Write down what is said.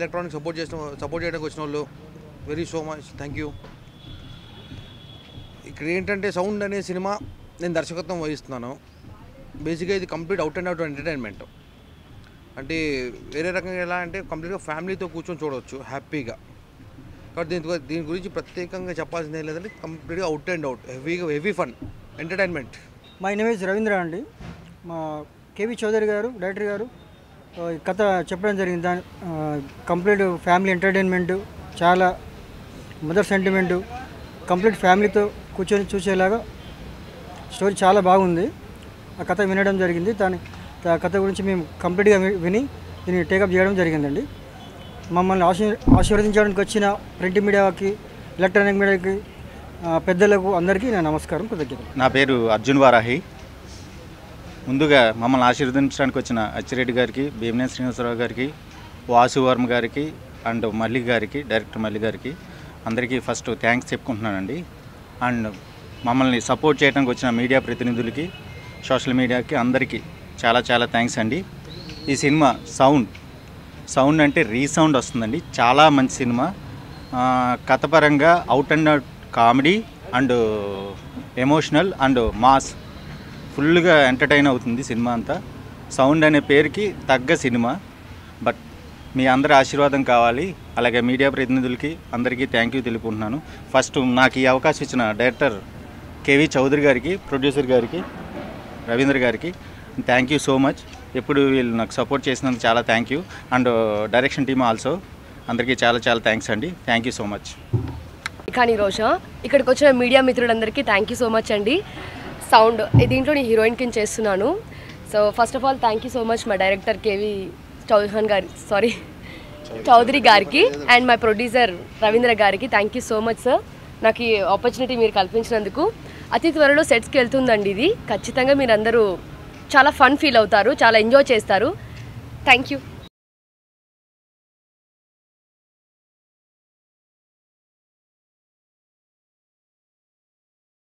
electronic support చేసిన support చేయడానికి వచ్చిన వాళ్ళు very so much thank you ఇక్కడ ఏంటంటే సౌండ్ అనే సినిమా నేను దర్శకత్వం వహిస్తున్నాను బేసిక్గా ఇది complete out and out entertainment అంటే వేరే రకంగా ఎలా అంటే కంప్లీట్గా ఫ్యామిలీతో కూర్చొని చూడవచ్చు హ్యాపీగా కాబట్టి దీని గు- దీని గురించి ప్రత్యేకంగా చెప్పాల్సింది ఏం లేదంటే కంప్లీట్గా అవుట్ అండ్ అవుట్ హెవీగా heavy fun entertainment my name is Ravindra అండి మా కేవి చౌదరి గారు డైరెక్టర్ గారు ఆ, ఈ కథ చెప్పడం జరిగింది దాని ఆ, కంప్లీట్ ఫ్యామిలీ ఎంటర్టైన్మెంట్ చాలా మదర్ సెంటిమెంట్ కంప్లీట్ ఫ్యామిలీతో కూర్చొని చూసేలాగా స్టోరీ చాలా బాగుంది ఆ కథ వినడం జరిగింది దాని ఆ కథ గురించి మేము కంప్లీట్గా వి- విని దీన్ని టేకప్ చేయడం జరిగిందండి మమ్మల్ని ఆశీ ఆశీర్వదించడానికి వచ్చిన ప్రింట్ మీడియాకి ఎలక్ట్రానిక్ మీడియాకి ఆ, పెద్దలకు అందరికీ నా నమస్కారం కృతజ్ఞతలు నా పేరు అర్జున్ వారాహి ముందుగా మమ్మల్ని ఆశీర్వదించడానికి వచ్చిన అచ్చిరెడ్డి గారికి భీమనే శ్రీనివాసరావు గారికి వాసు వర్మ గారికి అండ్ మల్లి గారికి డైరెక్టర్ మల్లి గారికి అందరికీ ఫస్ట్ థ్యాంక్స్ చెప్పుకుంటున్నానండి అండ్ మమ్మల్ని సపోర్ట్ చేయడానికి వచ్చిన మీడియా ప్రతినిధులకి సోషల్ మీడియాకి అందరికీ చాలా చాలా థ్యాంక్స్ అండి ఈ సినిమా సౌండ్ సౌండ్ అంటే రీసౌండ్ వస్తుందండి చాలా మంచి సినిమా ఆ, కథపరంగా out and out comedy and emotional and mass ఫుల్గా ఎంటర్టైన్ అవుతుంది సినిమా అంతా సౌండ్ అనే పేరుకి తగ్గ సినిమా బట్ మీ అందరి ఆశీర్వాదం కావాలి అలాగే మీడియా ప్రతినిధులకి అందరికీ థ్యాంక్ యూ తెలుపుకుంటున్నాను ఫస్ట్ నాకు ఈ అవకాశం ఇచ్చిన డైరెక్టర్ కేవి చౌదరి గారికి ప్రొడ్యూసర్ గారికి రవీంద్ర గారికి థ్యాంక్ యూ సో మచ్ ఎప్పుడు వీళ్ళు నాకు సపోర్ట్ చేసినందుకు చాలా thank you and direction team also అందరికీ చాలా చాలా థ్యాంక్స్ అండి థ్యాంక్ యూ సో మచ్ కానీ రోజా ఇక్కడికి వచ్చిన మీడియా మిత్రులందరికీ థ్యాంక్ యూ సో మచ్ అండి సౌండ్ దీంట్లో నేను హీరోయిన్ కింద చేస్తున్నాను so first of all thank you so much మా డైరెక్టర్ కేవి చౌహాన్ గారి సారీ చౌదరి గారికి అండ్ మై ప్రొడ్యూసర్ రవీంద్ర గారికి thank you so much sir నాకు ఈ ఆపర్చునిటీ మీరు కల్పించినందుకు అతి త్వరలో సెట్స్కి వెళ్తుందండి ఇది ఖచ్చితంగా మీరందరూ చాలా ఫన్ ఫీల్ అవుతారు చాలా ఎంజాయ్ చేస్తారు థ్యాంక్ యూ